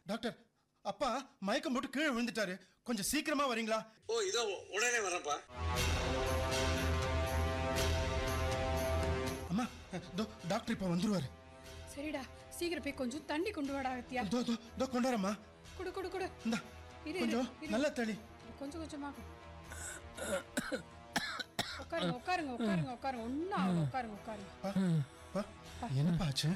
Doctor அப்பா மயக்கம் போட்டு கீழே விழுந்துட்டாரு கொஞ்சம் சீக்கிரமா வரீங்களா ஓ இதோ உடனே வரேன்ப்பா அம்மா தோ டாக்டர் இப்ப வந்துருவாரு சரிடா சீக்கிரம் போய் கொஞ்சம் தண்ணி கொண்டு வாடா அகத்தியா தோ தோ தோ கொண்டாரம்மா குடு குடு குடு இந்தா இரு, கொஞ்சம் இரு. நல்லா தளி கொஞ்சம் கொஞ்சமா கொடு. உட்காருங்க உட்காருங்க உட்காருங்க உட்காருங்க ஒன்னும் ஆகும் உட்காருங்க உட்காருங்க பா, பா, என்னப்பா ஆச்சு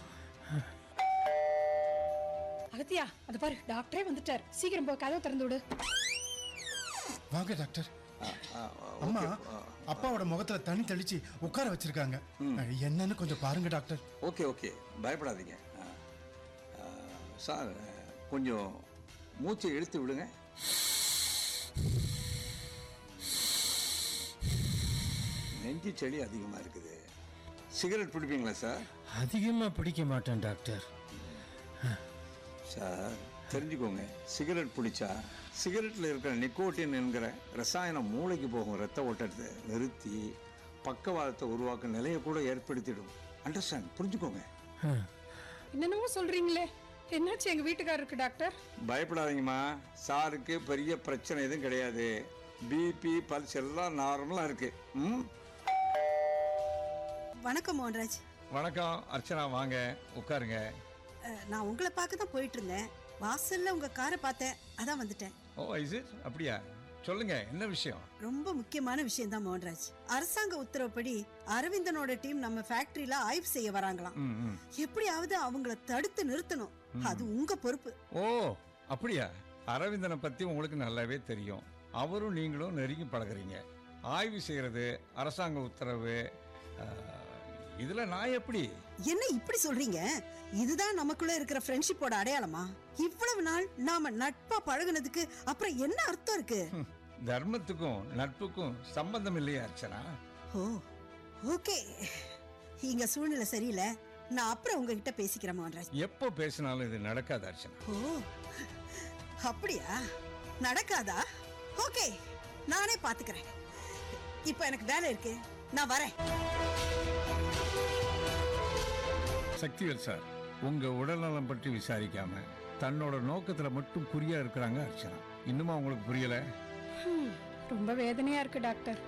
அகத்தியா அது பாரு டாக்டரே வந்துட்டார் சீக்கிரம் போய் கதவை திறந்து விடு வாங்க டாக்டர் அம்மா அப்பாவோட முகத்துல தண்ணி தெளிச்சு உட்கார வச்சிருக்காங்க என்னன்னு கொஞ்சம் பாருங்க டாக்டர் ஓகே ஓகே பயப்படாதீங்க ஆ. ஆ, சார் கொஞ்சம் மூச்சை இழுத்து விடுங்க நெஞ்சு செடி அதிகமாக இருக்குது சிகரெட் பிடிப்பீங்களா சார் அதிகமா பிடிக்க மாட்டேன் டாக்டர் சார் தெரிஞ்சுக்கோங்க சிகரெட் பிடிச்சா சிகரெட்டில் இருக்கிற நிக்கோட்டின் என்கிற ரசாயனம் மூளைக்கு போகும் ரத்த ஓட்டத்தை நிறுத்தி பக்கவாதத்தை உருவாக்கும் நிலையை கூட ஏற்படுத்திடும் அண்டர்ஸ்டாண்ட் புரிஞ்சுக்கோங்க ஹம். என்னென்னமோ சொல்றீங்களே என்னாச்சு எங்க வீட்டுக்காரருக்கு டாக்டர் பயப்படாதீங்கம்மா சாருக்கு பெரிய பிரச்சனை எதுவும் கிடையாது பிபி பல்ஸ் எல்லாம் நார்மலாக இருக்கு ம் வணக்கம் மோகன்ராஜ் வணக்கம் அர்ச்சனா வாங்க உட்காருங்க அஹ், நான் உங்களை பார்க்க தான் போயிட்டு இருந்தேன் வாசல்ல உங்க காரை பார்த்தேன் அதான் வந்துட்டேன் ஓ இஸ் இட் அப்படியா சொல்லுங்க என்ன விஷயம் ரொம்ப முக்கியமான விஷயம் தான் மோகன்ராஜ் அரசாங்க உத்தரவுப்படி அரவிந்தனோட டீம் நம்ம ஃபேக்டரியில ஆய்வு செய்ய வராங்களாம் ம் ம் எப்படியாவது அவங்கள தடுத்து நிறுத்தணும் அது உங்க பொறுப்பு ஓ அப்படியா அரவிந்தனை பற்றி உங்களுக்கு நல்லாவே தெரியும் அவரும் நீங்களும் நெருங்கி பழகுறீங்க ஆய்வு செய்கிறது அரசாங்க உத்தரவு இதில் நான் எப்படி என்ன இப்படி சொல்றீங்க இதுதான் நமக்குள்ள இருக்கிற ஃப்ரெண்ட்ஷிப்போட அடையாளமா இவ்வளவு நாள் நாம நட்பா பழகுனதுக்கு அப்புறம் என்ன அர்த்தம் இருக்கு ஹம், தர்மத்துக்கும் நட்புக்கும் சம்பந்தம் இல்லையா அர்ச்சனா ஓ ஓகே இங்க சூழ்நிலை சரியில்லை நான் அப்புறம் உங்ககிட்ட பேசிக்கிறேன் மோகன்ராஜ் எப்போ பேசினாலும் இது நடக்காது அர்ச்சனா ஓ அப்படியா நடக்காதா ஓகே நானே பாத்துக்கிறேன் இப்போ எனக்கு வேலை இருக்கு நான் வரேன் சக்திவேல் சார் உங்க உடல்நலம் பற்றி விசாரிக்காம தன்னோட நோக்கத்துல மட்டும் குறியா இருக்கிறாங்க அர்ச்சனா இன்னுமா உங்களுக்கு புரியல ஹம், ரொம்ப வேதனையா இருக்கு டாக்டர்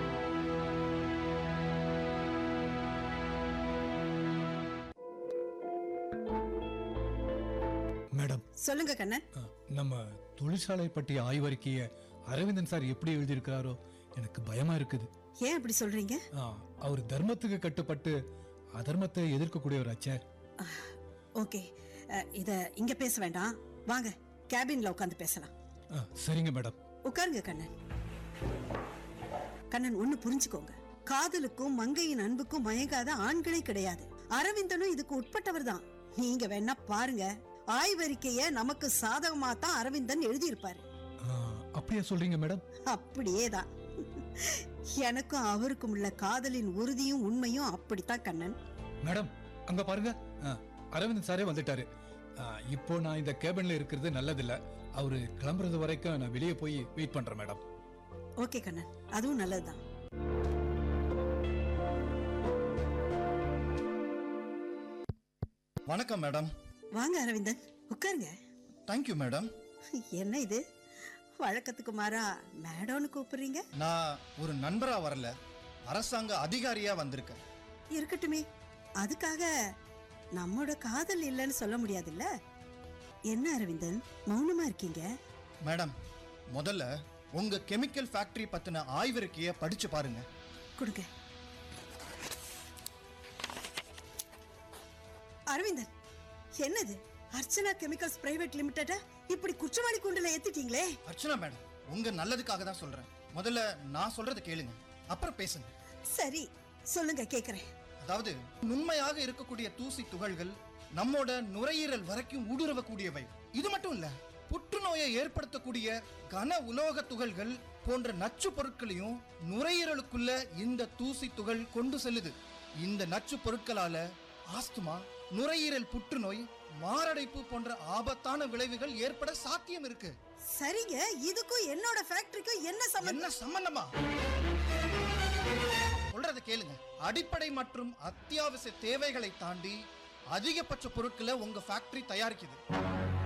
மேடம் சொல்லுங்க கண்ணன் அஹ், நம்ம தொழிற்சாலை பற்றிய ஆய்வறிக்கையை அரவிந்தன் சார் எப்படி எழுதியிருக்கிறாரோ எனக்கு பயமா இருக்குது ஏன் அப்படி சொல்றீங்க அஹ், அவர் தர்மத்துக்கு கட்டுப்பட்டு அதர்மத்தை எதிர்க்கக்கூடியவராச்சே ஓகே அஹ், இத இங்க பேச வேண்டாம் வாங்க கேபின்ல உட்காந்து பேசலாம் அஹ், சரிங்க மேடம் உட்காருங்க கண்ணன் கண்ணன் ஒண்ணு புரிஞ்சுக்கோங்க காதலுக்கும் மங்கையின் அன்புக்கும் மயங்காத ஆண்களே கிடையாது அரவிந்தனும் இதுக்கு உட்பட்டவர் தான் நீங்க வேணா பாருங்க ஆய்வறிக்கைய நமக்கு சாதகமா தான் அரவிந்தன் எழுதியிருப்பாரு அஹ், அப்படியா சொல்றீங்க மேடம் அப்படியே தான் எனக்கும் அவருக்கும் உள்ள காதலின் உறுதியும் உண்மையும் அப்படித்தான் கண்ணன் மேடம் அங்க பாருங்க அஹ், அரவிந்தன் சாரே வந்துட்டாரு அஹ், இப்போ நான் இந்த கேபின்ல இருக்கிறது நல்லதில்ல அவரு கிளம்புறது வரைக்கும் நான் வெளியே போய் வெயிட் பண்றேன் மேடம் ஓகே கண்ணன் அதுவும் நல்லதுதான் வணக்கம் மேடம் வாங்க அரவிந்தன் உட்காருங்க தேங்க்யூ மேடம் என்ன இது வழக்கத்துக்கு மாறா மேடம்னு கூப்பிடுறீங்க நான் ஒரு நண்பரா வரல அரசாங்க அதிகாரியா வந்திருக்கேன் இருக்கட்டுமே அதுக்காக நம்மோட காதல் இல்லைன்னு சொல்ல முடியாதுல்ல என்ன அரவிந்தன் மௌனமா இருக்கீங்க மேடம் முதல்ல உங்க கெமிக்கல் ஃபேக்டரி பத்தின ஆய்வறிக்கையை படிச்சு பாருங்க கொடுங்க அரவிந்தன் என்னது அர்ச்சனா கெமிக்கல்ஸ் பிரைவேட் லிமிடெட இப்படி குற்றவாளி கூண்டுல ஏத்திட்டீங்களே அர்ச்சனா மேடம் உங்க நல்லதுக்காக தான் சொல்றேன் முதல்ல நான் சொல்றதை கேளுங்க அப்புறம் பேசுங்க சரி சொல்லுங்க கேக்குறேன் அதாவது நுண்மையாக இருக்கக்கூடிய தூசி துகள்கள் நம்மோட நுரையீரல் வரைக்கும் ஊடுருவக்கூடியவை இது மட்டும் இல்ல புற்றுநோயை ஏற்படுத்தக்கூடிய கன உலோக துகள்கள் போன்ற நச்சு பொருட்களையும் நுரையீரலுக்குள்ள இந்த தூசி துகள் கொண்டு செல்லுது இந்த நச்சு பொருட்களால ஆஸ்துமா நுரையீரல் புற்றுநோய் மாரடைப்பு போன்ற ஆபத்தான விளைவுகள் ஏற்பட சாத்தியம் இருக்கு சரிங்க இதுக்கும் என்னோட ஃபேக்டரிக்கும் என்ன சம்பந்தம் என்ன சம்பந்தமா சொல்றத கேளுங்க அடிப்படை மற்றும் அத்தியாவசிய தேவைகளை தாண்டி அதிகபட்ச பொருட்களை உங்க ஃபேக்டரி தயாரிக்குது